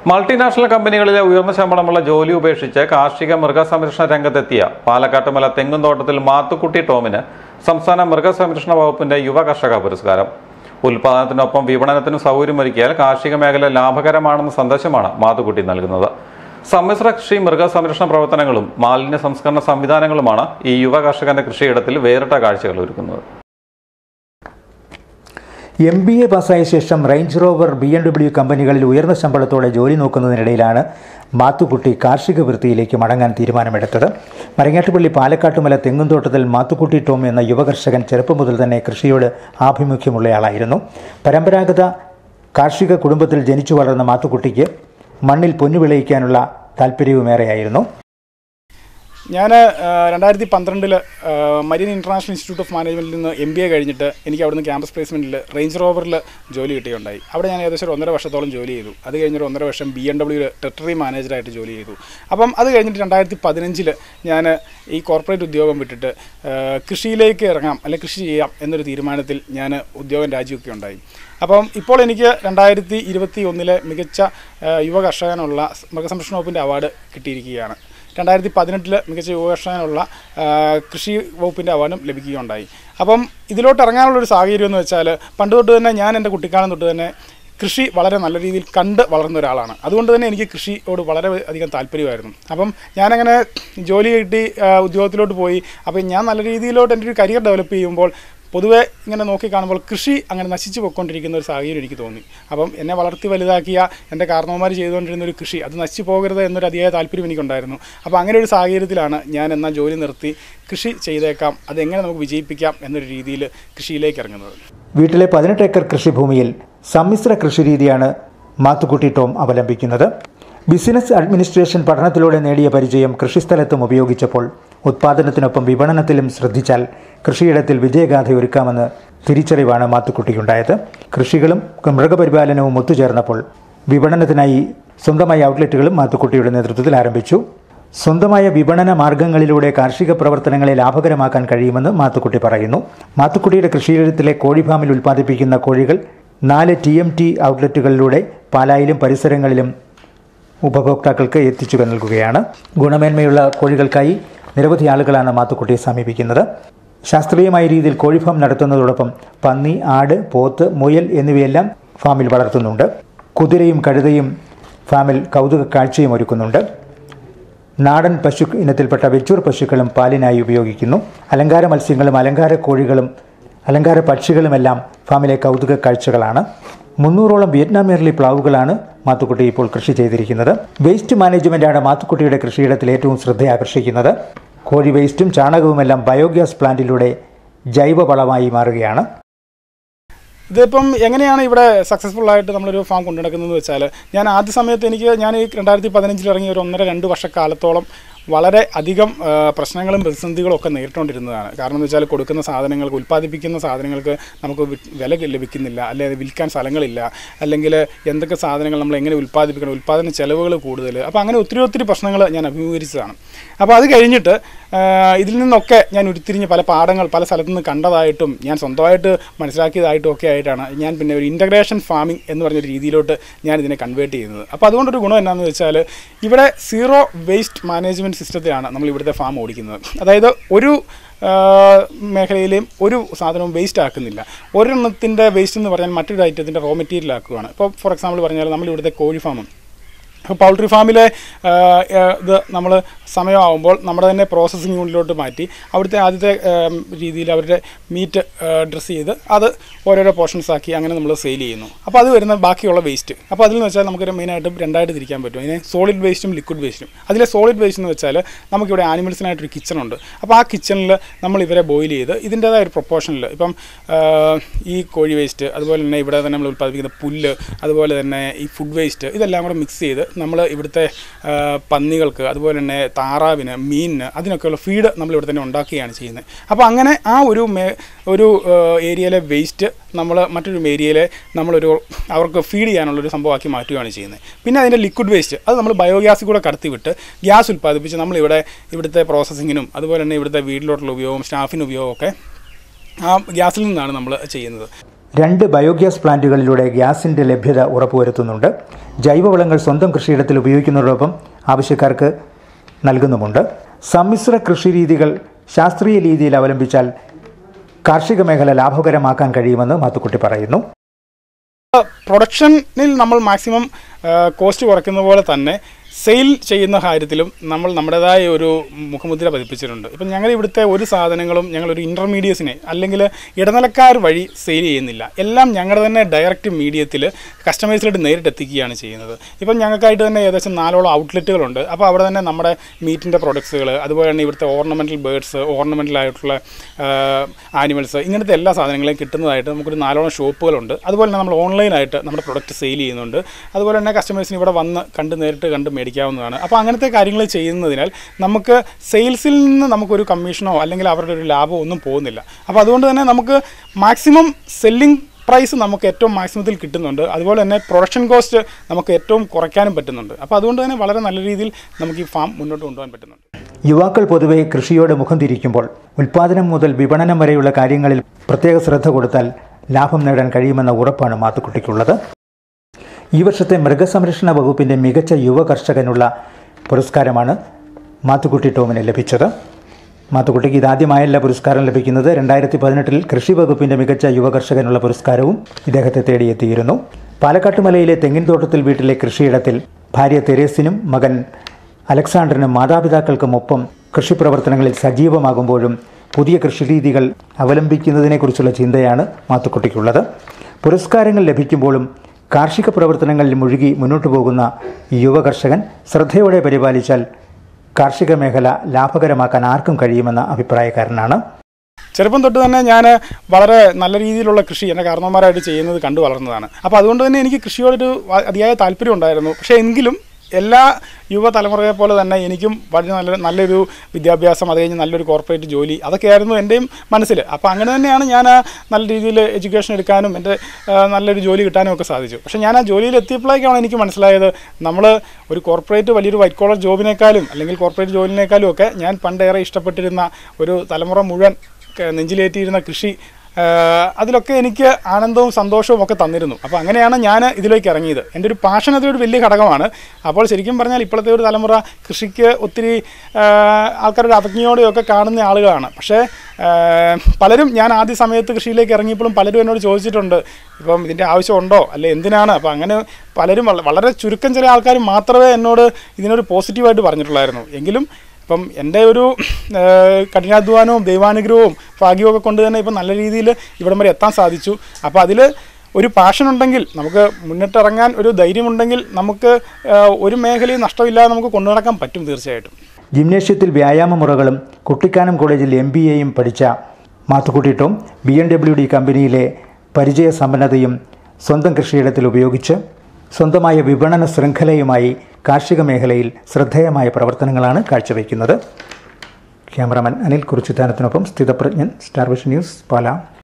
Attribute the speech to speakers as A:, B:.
A: multinational കമ്പനികളിലെ ഉയർന്ന ശമ്പളമുള്ള ജോലി ഉപേക്ഷിച്ച് കാർഷിക മൃഗസംരക്ഷണ രംഗത്തെത്തിയ പാലക്കാട്ടുമല തെങ്ങുംതോട്ടത്തിൽ മാത്തുക്കുട്ടി ടോമിന് സംസ്ഥാന മൃഗസംരക്ഷണ വകുപ്പിന്റെ യുവ കർഷക പുരസ്കാരം ഉൽപാദനത്തിനൊപ്പം വിപണനത്തിനും സൗകര്യമൊരുക്കിയാൽ കാർഷിക മേഖല ലാഭകരമാണെന്ന സന്ദേശമാണ് മാത്തുക്കുട്ടി നൽകുന്നത് സമ്മിശ്ര കൃഷി മൃഗസംരക്ഷണ പ്രവർത്തനങ്ങളും മാലിന്യ സംസ്കരണ സംവിധാനങ്ങളുമാണ് ഈ യുവ കർഷകന്റെ കൃഷിയിടത്തിൽ വേറിട്ട കാഴ്ചകൾ ഒരുക്കുന്നത്
B: എം ബി എ പാസ്സായ ശേഷം Range Rover B M W കമ്പനികളിൽ ഉയർന്ന ശമ്പളത്തോടെ ജോലി നോക്കുന്നതിനിടയിലാണ് മാത്തുക്കുട്ടി കാർഷിക വൃത്തിയിലേക്ക് മടങ്ങാൻ തീരുമാനമെടുത്തത് മരങ്ങാട്ടുപള്ളി പാലക്കാട്ടുമല തെങ്ങുംതോട്ടത്തിൽ മാത്തുക്കുട്ടി ടോം എന്ന യുവകർഷകൻ ചെറുപ്പം മുതൽ തന്നെ കൃഷിയോട് ആഭിമുഖ്യമുള്ളയാളായിരുന്നു പരമ്പരാഗത കാർഷിക കുടുംബത്തിൽ ജനിച്ചു വളർന്ന മാത്തുക്കുട്ടിക്ക് മണ്ണിൽ പൊന്നു വിളയിക്കാനുള്ള താല്പര്യവുമേറെയായിരുന്നു
C: ഞാൻ രണ്ടായിരത്തി പന്ത്രണ്ടിൽ മരീൻ ഇൻ്റർനാഷണൽ ഇൻസ്റ്റിറ്റ്യൂട്ട് ഓഫ് മാനേജ്മെൻറ്റിൽ നിന്ന് എം ബി എ കഴിഞ്ഞിട്ട് എനിക്ക് അവിടുന്ന് ക്യാമ്പസ് പ്ലേസ്മെൻറ്റിൽ റേഞ്ച് റോവറിൽ ജോലി കിട്ടിയുണ്ടായി അവിടെ ഞാൻ ഏകദേശം ഒരു ഒന്നര വർഷത്തോളം ജോലി ചെയ്തു അത് കഴിഞ്ഞൊരു ഒന്നര വർഷം ബി എം ഡബ്ല്യൂയിൽ ടെറിട്ടറി മാനേജറായിട്ട് ജോലി ചെയ്തു അപ്പം അത് കഴിഞ്ഞിട്ട് രണ്ടായിരത്തി പതിനഞ്ചിൽ ഞാൻ ഈ കോർപ്പറേറ്റ് ഉദ്യോഗം വിട്ടിട്ട് ആ, കൃഷിയിലേക്ക് ഇറങ്ങാം അല്ലെങ്കിൽ കൃഷി ചെയ്യാം എന്നൊരു തീരുമാനത്തിൽ ഞാൻ ഉദ്യോഗം രാജിവെക്കുകയുണ്ടായി അപ്പം ഇപ്പോൾ എനിക്ക് രണ്ടായിരത്തി ഇരുപത്തി ഒന്നിലെ മികച്ച ആ, യുവ കർഷകനുള്ള മൃഗസംരക്ഷണ വകുപ്പിൻ്റെ അവാർഡ് കിട്ടിയിരിക്കുകയാണ് രണ്ടായിരത്തി പതിനെട്ടിൽ മികച്ച യുവകർഷകനുള്ള ആ, കൃഷി വകുപ്പിൻ്റെ അവാർഡും ലഭിക്കുകയുണ്ടായി അപ്പം ഇതിലോട്ട് ഇറങ്ങാനുള്ളൊരു സാഹചര്യം എന്ന് വെച്ചാൽ പണ്ട് തൊട്ട് തന്നെ ഞാൻ എൻ്റെ കുട്ടിക്കാലം തൊട്ട് തന്നെ കൃഷി വളരെ നല്ല രീതിയിൽ കണ്ട് വളർന്ന ഒരാളാണ് അതുകൊണ്ട് തന്നെ എനിക്ക് കൃഷിയോട് വളരെ അധികം താല്പര്യമായിരുന്നു അപ്പം ഞാനങ്ങനെ ജോലി കിട്ടി ആ, ഉദ്യോഗത്തിലോട്ട് പോയി അപ്പം ഞാൻ നല്ല രീതിയിലോട്ട് എൻ്റെ ഒരു കരിയർ ഡെവലപ്പ് ചെയ്യുമ്പോൾ പൊതുവെ ഇങ്ങനെ നോക്കി കാണുമ്പോൾ കൃഷി അങ്ങനെ നശിച്ചു പോയിക്കൊണ്ടിരിക്കുന്ന ഒരു സാഹചര്യം എനിക്ക് തോന്നി അപ്പം എന്നെ വളർത്തി വലുതാക്കിയ എൻ്റെ കാരണവന്മാർ ചെയ്തുകൊണ്ടിരുന്ന ഒരു കൃഷി അത് നശിച്ചു പോകരുത് എന്നൊരു അതിയായ താല്പര്യം എനിക്കുണ്ടായിരുന്നു അപ്പോൾ അങ്ങനെ ഒരു സാഹചര്യത്തിലാണ് ഞാൻ എന്നാൽ ജോലി നിർത്തി കൃഷി ചെയ്തേക്കാം അതെങ്ങനെ നമുക്ക് വിജയിപ്പിക്കാം എന്നൊരു രീതിയിൽ കൃഷിയിലേക്ക് ഇറങ്ങുന്നത്
B: വീട്ടിലെ പതിനെട്ട് ഏക്കർ കൃഷിഭൂമിയിൽ സമ്മിശ്ര കൃഷിരീതിയാണ് മാത്തുക്കുട്ടി ടോം അവലംബിക്കുന്നത് ബിസിനസ് അഡ്മിനിസ്ട്രേഷൻ പഠനത്തിലൂടെ നേടിയ പരിചയം കൃഷിസ്ഥലത്തും ഉപയോഗിച്ചപ്പോൾ ഉത്പാദനത്തിനൊപ്പം വിപണനത്തിലും ശ്രദ്ധിച്ചാൽ കൃഷിയിടത്തിൽ വിജയഗാഥ ഒരുക്കാമെന്ന് തിരിച്ചറിവാണ് മാത്തുക്കുട്ടിക്കുണ്ടായത് കൃഷികളും മൃഗപരിപാലനവും ഒത്തുചേർന്നപ്പോൾ വിപണനത്തിനായി സ്വന്തമായ ഔട്ട്ലെറ്റുകളും മാത്തുക്കുട്ടിയുടെ നേതൃത്വത്തിൽ ആരംഭിച്ചു സ്വന്തമായ വിപണന മാർഗങ്ങളിലൂടെ കാർഷിക പ്രവർത്തനങ്ങളെ ലാഭകരമാക്കാൻ കഴിയുമെന്ന് മാത്തുക്കുട്ടി പറയുന്നു മാത്തുക്കുട്ടിയുടെ കൃഷിയിടത്തിലെ കോഴിഫാമിൽ ഉൽപ്പാദിപ്പിക്കുന്ന കോഴികൾ നാല് ടി എം ടി ഔട്ട്ലെറ്റുകളിലൂടെ പാലായിലും പരിസരങ്ങളിലും ഉപഭോക്താക്കൾക്ക് എത്തിച്ചു നൽകുകയാണ് ഗുണമേന്മയുള്ള കോഴികൾക്കായി നിരവധി ആളുകളാണ് മാത്തുക്കുട്ടിയെ സമീപിക്കുന്നത് ശാസ്ത്രീയമായ രീതിയിൽ കോഴിഫാം നടത്തുന്നതോടൊപ്പം പന്നി ആട് പോത്ത് മുയൽ എന്നിവയെല്ലാം ഫാമിൽ വളർത്തുന്നുണ്ട് കുതിരയും കഴുതയും ഫാമിൽ കൗതുക കാഴ്ചയും ഒരുക്കുന്നുണ്ട് നാടൻ പശു ഇനത്തിൽപ്പെട്ട വെച്ചൂർ പശുക്കളും പാലിനായി ഉപയോഗിക്കുന്നു അലങ്കാര മത്സ്യങ്ങളും അലങ്കാര കോഴികളും അലങ്കാര പക്ഷികളുമെല്ലാം ഫാമിലെ കൗതുക കാഴ്ചകളാണ് മുന്നൂറോളം വിയറ്റ്നാം എയർലി പ്ലാവുകളാണ് മാത്തുക്കുട്ടി ഇപ്പോൾ കൃഷി ചെയ്തിരിക്കുന്നത് വേസ്റ്റ് മാനേജ്മെന്റാണ് മാത്തുക്കുട്ടിയുടെ കൃഷിയിടത്തിൽ ഏറ്റവും ശ്രദ്ധ ആകർഷിക്കുന്നത് കോഴി വേസ്റ്റും ചാണകവുമെല്ലാം ബയോഗ്യാസ് പ്ലാന്റിലൂടെ ജൈവവളമായി മാറുകയാണ്
C: ഇതിപ്പം എങ്ങനെയാണ് ഇവിടെ സക്സസ്ഫുൾ ആയിട്ട് നമ്മളൊരു ഫാം കൊണ്ടു നടക്കുന്നതെന്ന് വെച്ചാൽ ഞാൻ ആദ്യ സമയത്ത് എനിക്ക് ഞാൻ ഈ രണ്ടായിരത്തി പതിനഞ്ചിൽ ഇറങ്ങിയ ഒരു ഒന്നര രണ്ട് വർഷക്കാലത്തോളം വളരെ അധികം ആ, പ്രശ്നങ്ങളും പ്രതിസന്ധികളും ഒക്കെ നേരിട്ടുകൊണ്ടിരുന്നതാണ് കാരണം എന്ന് വെച്ചാൽ കൊടുക്കുന്ന സാധനങ്ങൾക്ക് ഉൽപ്പാദിപ്പിക്കുന്ന സാധനങ്ങൾക്ക് നമുക്ക് വി- വില ലഭിക്കുന്നില്ല അല്ലെങ്കിൽ വിൽക്കാൻ സ്ഥലങ്ങളില്ല അല്ലെങ്കിൽ എന്തൊക്കെ സാധനങ്ങൾ നമ്മൾ എങ്ങനെ ഉൽപ്പാദിപ്പിക്കണം ഉൽപ്പാദന ചെലവുകൾ കൂടുതൽ അപ്പോൾ അങ്ങനെ ഒത്തിരി ഒത്തിരി പ്രശ്നങ്ങൾ ഞാൻ അഭിമുഖീകരിച്ചതാണ് അപ്പോൾ അത് കഴിഞ്ഞിട്ട് ആ, ഇതിൽ നിന്നൊക്കെ ഞാൻ ഉരുത്തിരിഞ്ഞ് പല പാഠങ്ങൾ പല സ്ഥലത്തു നിന്ന് കണ്ടതായിട്ടും ഞാൻ സ്വന്തമായിട്ട് മനസ്സിലാക്കിയതായിട്ടും ഒക്കെ ആയിട്ടാണ് ഞാൻ പിന്നെ ഒരു ഇൻ്റഗ്രേഷൻ ഫാമിംഗ് എന്ന് പറഞ്ഞൊരു രീതിയിലോട്ട് ഞാൻ ഇതിനെ കൺവേർട്ട് ചെയ്യുന്നത് അപ്പോൾ അതുകൊണ്ടൊരു ഗുണം എന്നാന്ന് വെച്ചാൽ ഇവിടെ സീറോ വേസ്റ്റ് മാനേജ്മെൻറ്റ് സിസ്റ്റത്തിലാണ് നമ്മൾ ഇവിടുത്തെ ഫാം ഓടിക്കുന്നത് അതായത് ഒരു ആ, മേഖലയിലെയും ഒരു സാധനവും വേസ്റ്റ് ആക്കുന്നില്ല ഒരെണ്ണത്തിൻ്റെ വേസ്റ്റ് എന്ന് പറഞ്ഞാൽ മറ്റൊരു ഐറ്റത്തിൻ്റെ റോ മെറ്റീരിയൽ ആക്കുകയാണ് ഇപ്പോൾ ഫോർ എക്സാമ്പിൾ പറഞ്ഞാൽ നമ്മൾ ഇവിടുത്തെ കോഴി ഫാമും അപ്പോൾ പൗൾട്രി ഫാമിലെ ആ, ആ, ഇത് നമ്മൾ സമയമാകുമ്പോൾ നമ്മുടെ തന്നെ പ്രോസസ്സിംഗ് യൂണിറ്റിലോട്ട് മാറ്റി അവിടുത്തെ ആദ്യത്തെ ആം, രീതിയിൽ അവരുടെ മീറ്റ് ഡ്രസ്സ് ചെയ്ത് അത് ഓരോരോ പോർഷൻസ് ആക്കി അങ്ങനെ നമ്മൾ സെയിൽ ചെയ്യുന്നു അപ്പോൾ അത് വരുന്ന ബാക്കിയുള്ള വേസ്റ്റ് അപ്പോൾ അതിൽ നിന്ന് വെച്ചാൽ നമുക്ക് മെയിനായിട്ടും രണ്ടായിട്ട് തിരിക്കാൻ പറ്റും അതിനെ സോളിഡ് വേസ്റ്റും ലിക്വിഡ് വേസ്റ്റും അതിലെ സോളിഡ് വേസ്റ്റ് എന്ന് വെച്ചാൽ നമുക്കിവിടെ ആനിമൽസിനായിട്ടൊരു കിച്ചണുണ്ട് അപ്പോൾ ആ കിച്ചണിൽ നമ്മൾ ഇവരെ ബോയിൽ ചെയ്ത് ഇതിൻ്റേതായ ഒരു പ്രൊപ്പോർഷനിൽ ഇപ്പം ആ, ഈ കോഴി വേസ്റ്റ് അതുപോലെ തന്നെ ഇവിടെ തന്നെ നമ്മൾ ഉൽപ്പാദിപ്പിക്കുന്ന പുല്ല് അതുപോലെ തന്നെ ഈ ഫുഡ് വേസ്റ്റ് ഇതെല്ലാം കൂടെ മിക്സ് ചെയ്ത് നമ്മൾ ഇവിടുത്തെ ആ, പന്നികൾക്ക് അതുപോലെ തന്നെ താറാവിന് മീനിന് അതിനൊക്കെയുള്ള ഫീഡ് നമ്മൾ ഇവിടെ തന്നെ ഉണ്ടാക്കുകയാണ് ചെയ്യുന്നത് അപ്പോൾ അങ്ങനെ ആ ഒരു മേ ഒരു ആ, ഏരിയയിലെ വേസ്റ്റ് നമ്മൾ മറ്റൊരു ഏരിയയിലെ നമ്മളൊരു അവർക്ക് ഫീഡ് ചെയ്യാനുള്ളൊരു സംഭവമാക്കി മാറ്റുകയാണ് ചെയ്യുന്നത് പിന്നെ അതിൻ്റെ ലിക്വിഡ് വേസ്റ്റ് അത് നമ്മൾ ബയോഗ്യാസിൽ കൂടെ കടത്തിവിട്ട് ഗ്യാസ് ഉൽപ്പാദിപ്പിച്ച് നമ്മളിവിടെ ഇവിടുത്തെ പ്രോസസ്സിങ്ങിനും അതുപോലെ തന്നെ ഇവിടുത്തെ വീട്ടിലോട്ടുള്ള ഉപയോഗം സ്റ്റാഫിന് ഉപയോഗമൊക്കെ ആ ഗ്യാസിൽ നിന്നാണ് നമ്മൾ ചെയ്യുന്നത്
B: രണ്ട് ബയോഗ്യാസ് പ്ലാന്റുകളിലൂടെ ഗ്യാസിന്റെ ലഭ്യത ഉറപ്പുവരുത്തുന്നുണ്ട് ജൈവവളങ്ങൾ സ്വന്തം കൃഷിയിടത്തിൽ ഉപയോഗിക്കുന്നതോടൊപ്പം ആവശ്യക്കാർക്ക് നൽകുന്നുമുണ്ട് സമ്മിശ്ര കൃഷി രീതികൾ ശാസ്ത്രീയ രീതിയിൽ അവലംബിച്ചാൽ കാർഷിക മേഖല ലാഭകരമാക്കാൻ കഴിയുമെന്ന് മാത്തുക്കുട്ടി പറയുന്നു
C: പ്രൊഡക്ഷനിൽ നമ്മൾ മാക്സിമം കോസ്റ്റ് കുറയ്ക്കുന്ന പോലെ തന്നെ സെയിൽ ചെയ്യുന്ന കാര്യത്തിലും നമ്മൾ നമ്മുടേതായ ഒരു മുഖമുദ്ര പതിപ്പിച്ചിട്ടുണ്ട് ഇപ്പം ഞങ്ങൾ ഇവിടുത്തെ ഒരു സാധനങ്ങളും ഞങ്ങളൊരു ഇൻ്റർമീഡിയറ്റ്സിനെ അല്ലെങ്കിൽ ഇടനിലക്കാർ വഴി സെയിൽ ചെയ്യുന്നില്ല എല്ലാം ഞങ്ങളുടെ തന്നെ ഡയറക്റ്റ് മീഡിയത്തിൽ കസ്റ്റമേഴ്സിലോട്ട് നേരിട്ട് എത്തിക്കുകയാണ് ചെയ്യുന്നത് ഇപ്പം ഞങ്ങൾക്കായിട്ട് തന്നെ ഏകദേശം നാലോളം ഔട്ട്ലെറ്റുകളുണ്ട് അപ്പോൾ അവിടെ തന്നെ നമ്മുടെ മീറ്റിൻ്റെ പ്രൊഡക്ട്സുകൾ അതുപോലെ തന്നെ ഇവിടുത്തെ ഓർണമെൻറ്റൽ ബേർഡ്സ് ഓർണമെൻ്റൽ ആയിട്ടുള്ള ആനിമൽസ് ഇങ്ങനത്തെ എല്ലാ സാധനങ്ങളെയും കിട്ടുന്നതായിട്ട് നമുക്കൊരു നാലോളം ഷോപ്പുകളുണ്ട് അതുപോലെ തന്നെ നമ്മൾ ഓൺലൈനായിട്ട് നമ്മുടെ പ്രൊഡക്റ്റ് സെയിൽ ചെയ്യുന്നുണ്ട് അതുപോലെ തന്നെ കസ്റ്റമേഴ്സിന് ഇവിടെ വന്ന് കണ്ട് നേരിട്ട് കണ്ട് മേടിക്കാവുന്നതാണ് അപ്പോൾ അങ്ങനത്തെ കാര്യങ്ങൾ ചെയ്യുന്നതിനാൽ നമുക്ക് സെയിൽസിൽ നിന്ന് നമുക്കൊരു കമ്മീഷനോ അല്ലെങ്കിൽ അവരുടെ ഒരു ലാഭമോ ഒന്നും പോകുന്നില്ല അപ്പോൾ അതുകൊണ്ട് തന്നെ നമുക്ക് മാക്സിമം സെല്ലിംഗ് പ്രൈസ് നമുക്ക് ഏറ്റവും മാക്സിമത്തിൽ കിട്ടുന്നുണ്ട് അതുപോലെ തന്നെ പ്രൊഡക്ഷൻ കോസ്റ്റ് നമുക്ക് ഏറ്റവും കുറയ്ക്കാനും പറ്റുന്നുണ്ട് അപ്പോൾ അതുകൊണ്ട് തന്നെ വളരെ നല്ല രീതിയിൽ നമുക്ക് ഈ ഫാം മുന്നോട്ട് കൊണ്ടുപോകാൻ പറ്റുന്നുണ്ട്
B: യുവാക്കൾ പൊതുവെ കൃഷിയോട് മുഖം തിരിക്കുമ്പോൾ ഉൽപാദനം മുതൽ വിപണനം വരെയുള്ള കാര്യങ്ങളിൽ പ്രത്യേക ശ്രദ്ധ കൊടുത്താൽ ലാഭം നേടാൻ കഴിയുമെന്ന ഉറപ്പാണ് മാത്തുക്കുട്ടിക്കുള്ളത് ഈ വർഷത്തെ മൃഗസംരക്ഷണ വകുപ്പിന്റെ മികച്ച യുവ കർഷകനുള്ള പുരസ്കാരമാണ് മാത്തുക്കുട്ടി ടോമിന് ലഭിച്ചത് മാത്തുക്കുട്ടിക്ക് ഇതാദ്യമായല്ല പുരസ്കാരം ലഭിക്കുന്നത് രണ്ടായിരത്തി പതിനെട്ടിൽ കൃഷി വകുപ്പിന്റെ മികച്ച യുവ കർഷകനുള്ള പുരസ്കാരവും ഇദ്ദേഹത്തെ തേടിയെത്തിയിരുന്നു പാലക്കാട്ടുമലയിലെ തെങ്ങിൻ തോട്ടത്തിൽ വീട്ടിലെ കൃഷിയിടത്തിൽ ഭാര്യ തെരേസിനും മകൻ അലക്സാണ്ടറിനും മാതാപിതാക്കൾക്കുമൊപ്പം കൃഷി പ്രവർത്തനങ്ങളിൽ സജീവമാകുമ്പോഴും പുതിയ കൃഷിരീതികൾ അവലംബിക്കുന്നതിനെക്കുറിച്ചുള്ള ചിന്തയാണ് മാത്തുക്കുട്ടിക്കുള്ളത് പുരസ്കാരങ്ങൾ ലഭിക്കുമ്പോഴും കാർഷിക പ്രവർത്തനങ്ങളിൽ മുഴുകി മുന്നോട്ടു പോകുന്ന ഈ യുവ കർഷകൻ ശ്രദ്ധയോടെ പരിപാലിച്ചാൽ കാർഷിക മേഖല ലാഭകരമാക്കാൻ ആർക്കും കഴിയുമെന്ന അഭിപ്രായക്കാരനാണ്
C: ചെറുപ്പം തൊട്ട് തന്നെ ഞാൻ വളരെ നല്ല രീതിയിലുള്ള കൃഷി എൻ്റെ കാരണവന്മാരായിട്ട് ചെയ്യുന്നത് കണ്ടു വളർന്നതാണ് അപ്പോൾ അതുകൊണ്ട് തന്നെ എനിക്ക് കൃഷിയോടൊരു വ- അതിയായ താല്പര്യം ഉണ്ടായിരുന്നു പക്ഷേ എങ്കിലും എല്ലാ യുവതലമുറയെ പോലെ തന്നെ എനിക്കും വളരെ നല്ല നല്ലൊരു വിദ്യാഭ്യാസം അത് കഴിഞ്ഞ് നല്ലൊരു കോർപ്പറേറ്റ് ജോലി അതൊക്കെയായിരുന്നു എൻ്റെയും മനസ്സിൽ അപ്പോൾ അങ്ങനെ തന്നെയാണ് ഞാൻ ആ നല്ല രീതിയിൽ എഡ്യൂക്കേഷൻ എടുക്കാനും എൻ്റെ ആ, നല്ലൊരു ജോലി കിട്ടാനും ഒക്കെ സാധിച്ചു പക്ഷേ ഞാൻ ആ ജോലിയിൽ എത്തിയപ്പോഴേക്കാണ് എനിക്ക് മനസ്സിലായത് നമ്മൾ ഒരു കോർപ്പറേറ്റ് വലിയൊരു വൈറ്റ് കോളർ ജോബിനേക്കാളും അല്ലെങ്കിൽ കോർപ്പറേറ്റ് ജോലിനേക്കാളും ഒക്കെ ഞാൻ പണ്ടേറെ ഇഷ്ടപ്പെട്ടിരുന്ന ഒരു തലമുറ മുഴുവൻ ക- നെഞ്ചിലേറ്റിയിരുന്ന കൃഷി ആ, അതിലൊക്കെ എനിക്ക് ആനന്ദവും സന്തോഷവും ഒക്കെ തന്നിരുന്നു അപ്പോൾ അങ്ങനെയാണ് ഞാൻ ഇതിലേക്ക് ഇറങ്ങിയത് എൻ്റെ ഒരു പാഷൻ അതിലൊരു വലിയ ഘടകമാണ് അപ്പോൾ ശരിക്കും പറഞ്ഞാൽ ഇപ്പോഴത്തെ ഒരു തലമുറ കൃഷിക്ക് ഒത്തിരി ആ, ആൾക്കാരുടെ അവജ്ഞയോടെയൊക്കെ കാണുന്ന ആളുകളാണ് പക്ഷേ ആ, പലരും ഞാൻ ആദ്യ സമയത്ത് കൃഷിയിലേക്ക് ഇറങ്ങിയപ്പോഴും പലരും എന്നോട് ചോദിച്ചിട്ടുണ്ട് ഇപ്പം ഇതിൻ്റെ ആവശ്യമുണ്ടോ അല്ലെ എന്തിനാണ് അപ്പോൾ അങ്ങനെ പലരും വള- വളരെ ചുരുക്കം ചില ആൾക്കാർ മാത്രമേ എന്നോട് ഇതിനൊരു പോസിറ്റീവായിട്ട് പറഞ്ഞിട്ടുള്ളായിരുന്നു എങ്കിലും ഇപ്പം എൻ്റെ ഒരു ആ, കഠിനാധ്വാനവും ദൈവാനുഗ്രഹവും ഭാഗ്യവും ഒക്കെ കൊണ്ട് തന്നെ ഇപ്പം നല്ല രീതിയിൽ ഇവിടം വരെ എത്താൻ സാധിച്ചു അപ്പോൾ അതിൽ ഒരു പാഷൻ ഉണ്ടെങ്കിൽ നമുക്ക് മുന്നിട്ടിറങ്ങാൻ ഒരു ധൈര്യമുണ്ടെങ്കിൽ നമുക്ക് ആ, ഒരു മേഖലയും നഷ്ടമില്ലാതെ നമുക്ക് കൊണ്ടു നടക്കാൻ പറ്റും തീർച്ചയായിട്ടും
B: ജിംനേഷ്യത്തിൽ വ്യായാമ മുറകളും കുട്ടിക്കാനം കോളേജിൽ എം ബി എയും പഠിച്ച Mathukutty Tom B M W D കമ്പനിയിലെ പരിചയ സമ്പന്നതയും സ്വന്തം കൃഷിയിടത്തിൽ ഉപയോഗിച്ച് സ്വന്തമായ വിപണന ശൃംഖലയുമായി കാർഷിക മേഖലയിൽ ശ്രദ്ധേയമായ പ്രവർത്തനങ്ങളാണ് കാഴ്ചവെക്കുന്നത് ക്യാമറാമാൻ അനിൽ കുറിച്ചുത്താനത്തിനൊപ്പം സ്ഥിതപ്രജ്ഞൻ സ്റ്റാർ വിഷൻ ന്യൂസ് പാല